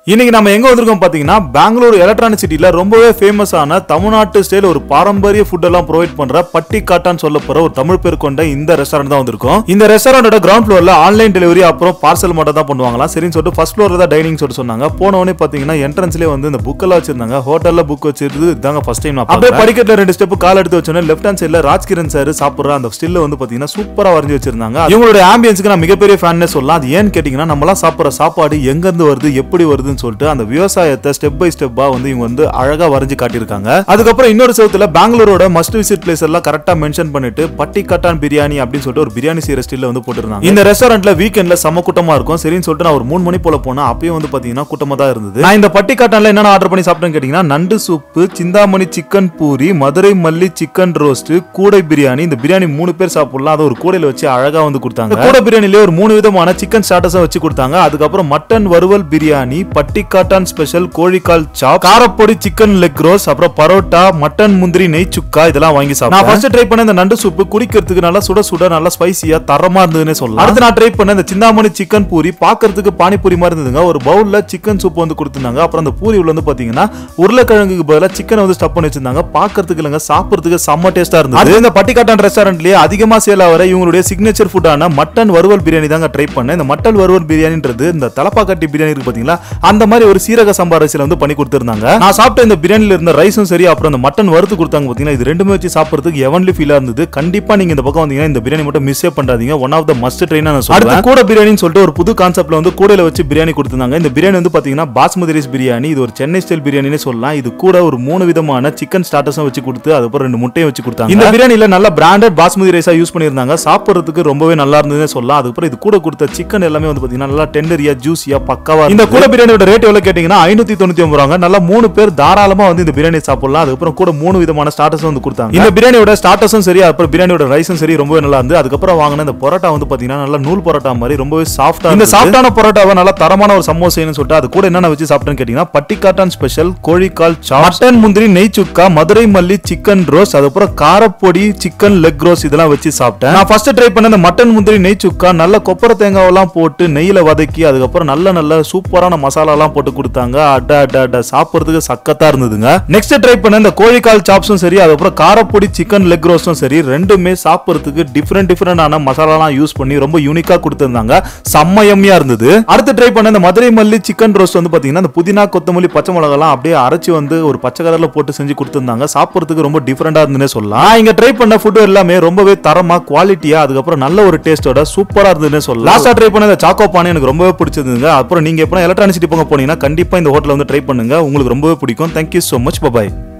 இன்னைக்கு நம்ம எங்க வந்திருக்கோம் பாத்தீங்கன்னா பெங்களூர் எலக்ட்ரானிக் சிட்டில ரொம்பவே ஃபேமஸான தமிழ்நாட்டு ஸ்டைல் ஒரு பாரம்பரிய ஃபுட் எல்லாம் ப்ரொவைட் பண்ற பட்டி காட்டான்னு சொல்ல போற ஒரு தமிழ் பேர் கொண்ட இந்த ரெஸ்டாரண்ட் தான் வந்திருக்கோம் இந்த ரெஸ்டாரண்டோட கிரவுண்ட் ஃப்ளோர்ல ஆன்லைன் டெலிவரி அப்புறம் பார்சல் மட்டும் தான் பண்ணுவாங்களாம் சரின்னு சொல்லிட்டு ஃபர்ஸ்ட் ஃப்ளோர்ல தான் டைனிங் சொல்லிட்டு சொன்னாங்க போன உடனே பாத்தீங்கன்னா என்ட்ரன்ஸ்லேயே வந்து இந்த புக் எல்லாம் வச்சிருந்தாங்க ஹோட்டல்ல புக் வச்சிருந்து இதாங்க ஃபர்ஸ்ட் டைம் அப்படியே படிக்கட்டுல ரெண்டு ஸ்டெப் கால் எடுத்து வச்சோன்னே லெஃப்ட் ஹேண்ட் சைடுல ராஜ்கிரண் சார் சாப்பிடுற அந்த ஸ்டில்ல வந்து பாத்தீங்கன்னா சூப்பரா வரைஞ்சி வச்சிருந்தாங்க இவங்களுடைய ஆம்பியன்ஸ்க்கு நான் மிகப்பெரிய ஃபேன்னே சொல்லலாம் அது ஏன்னு கேட்டீங்கன்னா நம்மலாம் சாப்பிடுற சாப்பாடு எங்க இருந்து வருது எப்படி வருதுன்னு சொல்லிட்டு அந்த விவசாயத்தை ஸ்டெப் பை ஸ்டெப்பா வந்து இவங்க வந்து அழகா வரைஞ்சு காட்டியிருக்காங்க அதுக்கப்புறம் இன்னொரு செவத்துல பெங்களூரோட மஸ்ட் விசிட் பிளேஸ் எல்லாம் கரெக்டா மென்ஷன் பண்ணிட்டு பட்டி கட்டான் பிரியாணி அப்படின்னு சொல்லிட்டு ஒரு பிரியாணி செய்யற ஸ்டில்ல வந்து போட்டிருந்தாங்க இந்த ரெஸ்டாரண்ட்ல வீக்கெண்ட்ல செம கூட்டமா இருக்கும் சரின்னு சொல்லிட்டு நான் ஒரு மூணு மணி போல போனா அப்பயும் வந்து பாத்தீங்கன்னா கூட்டமா தான் இருந்தது நான் இந்த பட்டி காட்டான்ல என்னென்ன ஆர்டர் பண்ணி சாப்பிட்டேன்னு கேட்டீங்கன்னா நண்டு சூப்பு சிந்தாமணி சிக்கன் பூரி மதுரை மல்லி சிக்கன் ரோஸ்ட் கூடை பிரியாணி இந்த பிரியாணி மூணு பேர் சாப்பிடலாம் அதை ஒரு கூடையில வச்சு அழகா வந்து கொடுத்தாங்க கூடை பிரியாணிலே ஒரு மூணு விதமான சிக்கன் ஸ்டார்டர்ஸா வச்சு கொடுத்தாங்க அதுக்கப்புறம் மட்டன் வறுவல் பிரியாணி பட்டி காட்டான் ஸ்பெஷல் கோழிக்கால் சாப் காரப்பொடி சிக்கன் லெக் ரோஸ் அப்புறம் பரோட்டா மட்டன் முந்திரி நெய் சுக்கா இதெல்லாம் வாங்கி சாப்பிட்டேன் நான் ஃபர்ஸ்ட் ட்ரை பண்ண இந்த நண்டு சூப்பு குடிக்கிறதுக்கு நல்லா சுட சுட நல்லா ஸ்பைசியா தரமா இருந்ததுன்னு சொல்லலாம் அடுத்து நான் ட்ரை பண்ண இந்த சிந்தாமணி சிக்கன் பூரி பாக்குறதுக்கு பானிபூரி மாதிரி இருந்ததுங்க ஒரு பவுல்ல சிக்கன் சூப் வந்து கொடுத்துருந்தாங்க அப்புறம் அந்த பூரி உள்ள வந்து பாத்தீங்கன்னா உருளைக்கிழங்குக்கு பதிலா சிக்கன் வந்து ஸ்டப் பண்ணி வச்சிருந்தாங்க பாக்குறதுக்கு இல்லைங்க சாப்பிடுறதுக்கு செம்ம டேஸ்டா இருந்தது அது இந்த பட்டிக்காட்டான் ரெஸ்டாரண்ட்லயே அதிகமா சேல் ஆகிற இவங்களுடைய சிக்னேச்சர் ஃபுட்டான மட்டன் வறுவல் பிரியாணி தாங்க ட்ரை பண்ணேன் இந்த மட்டன் வறுவல் பிரியாணின்றது இந்த தலப்பாக்கட்டி பிரியாணி இருக்கு பாத்தீங்களா அந்த மாதிரி ஒரு சீரக சம்பா ரைஸ்ல வந்து பண்ணி கொடுத்திருந்தாங்க நான் சாப்பிட்ட இந்த பிரியாணில இருந்த ரைஸும் சரி அப்புறம் அந்த மட்டன் வறுத்து கொடுத்தாங்க பாத்தீங்கன்னா இது ரெண்டுமே வச்சு சாப்பிடுறதுக்கு எவன்லி ஃபீலா இருந்தது கண்டிப்பா நீங்க இந்த பக்கம் வந்தீங்கன்னா இந்த பிரியாணி மட்டும் மிஸ்ஸே பண்ணாதீங்க one of the must train நான் சொல்றேன் கூட பிரியாணின்னு சொல்லிட்டு ஒரு புது கான்செப்ட்ல வந்து கூடையில வச்சு பிரியாணி கொடுத்திருந்தாங்க இந்த பிரியாணி வந்து பாத்தீங்கன்னா பாஸ்மதி ரைஸ் பிரியாணி இது ஒரு சென்னை ஸ்டைல் பிரியாணினே சொல்லலாம் இது கூட ஒரு மூணு விதமான சிக்கன் ஸ்டார்டர்ஸும் வச்சு கொடுத்து அதுக்கப்புறம் ரெண்டு முட்டையும் வச்சு கொடுத்தாங்க இந்த பிரியாணில நல்ல பிராண்டட் பாஸ்மதி ரைஸா யூஸ் பண்ணியிருந்தாங்க சாப்பிடுறதுக்கு ரொம்பவே நல்லா இருந்ததுன்னு சொல்லலாம் அதுக்கப்புறம் இது கூட கொடுத்த சிக்கன் எல்லாமே வந்து பாத்தீங்கன்னா நல்லா டெண்டரியா ஜூஸியா பக்காவா இந்த கூட பிரியாணியோட ரேட் எவ்வளவு கேட்டீங்கன்னா ஐநூத்தி தொண்ணூத்தி ஒன்பது ரூபாங்க நல்லா மூணு பேர் தாராளமா வந்து இந்த பிரியாணி சாப்பிடலாம் அதுக்கப்புறம் கூட மூணு விதமான ஸ்டார்டர்ஸ் வந்து கொடுத்தாங்க இந்த பிரியாணியோட ஸ்டார்டர்ஸும் சரி அப்புறம் பிரியாணியோட ரைஸும் சரி ரொம்பவே நல்லா இருந்து அதுக்கப்புறம் வாங்கின இந்த பரோட்டா வந்து பாத்தீங்கன்னா நல்லா நூல் பரோட்டா மாதிரி ரொம்பவே சாஃப்டா இந்த சாஃப்டான பரோட்டாவை நல்லா தரமான ஒரு சமோசைன்னு சொல்லிட்டு அது கூட என்னென்ன வச்சு சாப்பிட்டேன்னு கேட்டீங்கன்னா பட்டிக்காட்டான் ஸ்பெஷல் கோழிக்கால் சாப் மட்டன் முந்திரி நெய் சுக்கா மதுரை மல்லி சிக்கன் ரோஸ் அதுக்கப்புறம் காரப்பொடி சிக்கன் லெக் ரோஸ் இதெல்லாம் வச்சு சாப்பிட்டேன் நான் ஃபர்ஸ்ட் ட்ரை பண்ண இந்த மட்டன் முந்திரி நெய் சுக்கா நல்ல கொப்பரை தேங்காவெல்லாம் போட்டு நெய்யில வதக்கி அதுக்கப்புறம் நல்ல நல்ல சூப்பரான மசாலாலாம் போட்டு கொடுத்தாங்க அட அட அட சாப்பிடுறதுக்கு சக்கத்தா இருந்ததுங்க நெக்ஸ்ட் ட்ரை பண்ண இந்த கோழிக்கால் சாப்ஸும் சரி அதுக்கப்புறம் காரப்பொடி சிக்கன் லெக் ரோஸும் சரி ரெண்டுமே சாப்பிடுறதுக்கு டிஃப்ரெண்ட் டிஃப்ரெண்டான மசாலாலாம் யூஸ் பண்ணி ரொம்ப யூனிக்கா கொடுத்திருந்தாங்க செம்ம எம்மியா இருந்தது அடுத்து ட்ரை பண்ண இந்த மதுரை மல்லி சிக்கன் ரோஸ்ட் வந்து பாத்தீங்கன்னா இந்த புதினா கொத்தமல்லி பச்சை மிளகாலாம் அப்படியே அரைச்சு வந்து ஒரு பச்சை கலர்ல போட்டு செஞ்சு கொடுத்திருந்தாங்க சாப்பிடுறதுக்கு ரொம்ப டிஃப்ரெண்டா இருந்துன்னே சொல்லலாம் நான் இங்க ட்ரை பண்ண ஃபுட் எல்லாமே ரொம்பவே தரமா குவாலிட்டியா அதுக்கப்புறம் நல்ல ஒரு டேஸ்டோட சூப்பரா இருந்ததுன்னே சொல்லலாம் லாஸ்டா ட்ரை பண்ண இந்த சாக்கோ பானை எனக்கு ரொம்பவே பிடிச்சிருந்ததுங்க அப்புறம் நீங்க எப்போ எலக்ட்ரானிக் சிட்டி போங்க போனீங்கன்னா கண்டிப்பா இந்த ஹோட்டல் வந்து ட்ரை பண்ணுங்க உங்களுக்கு ரொம்பவே பிடிக்கும் தேங்க்யூ so மச் பபாய்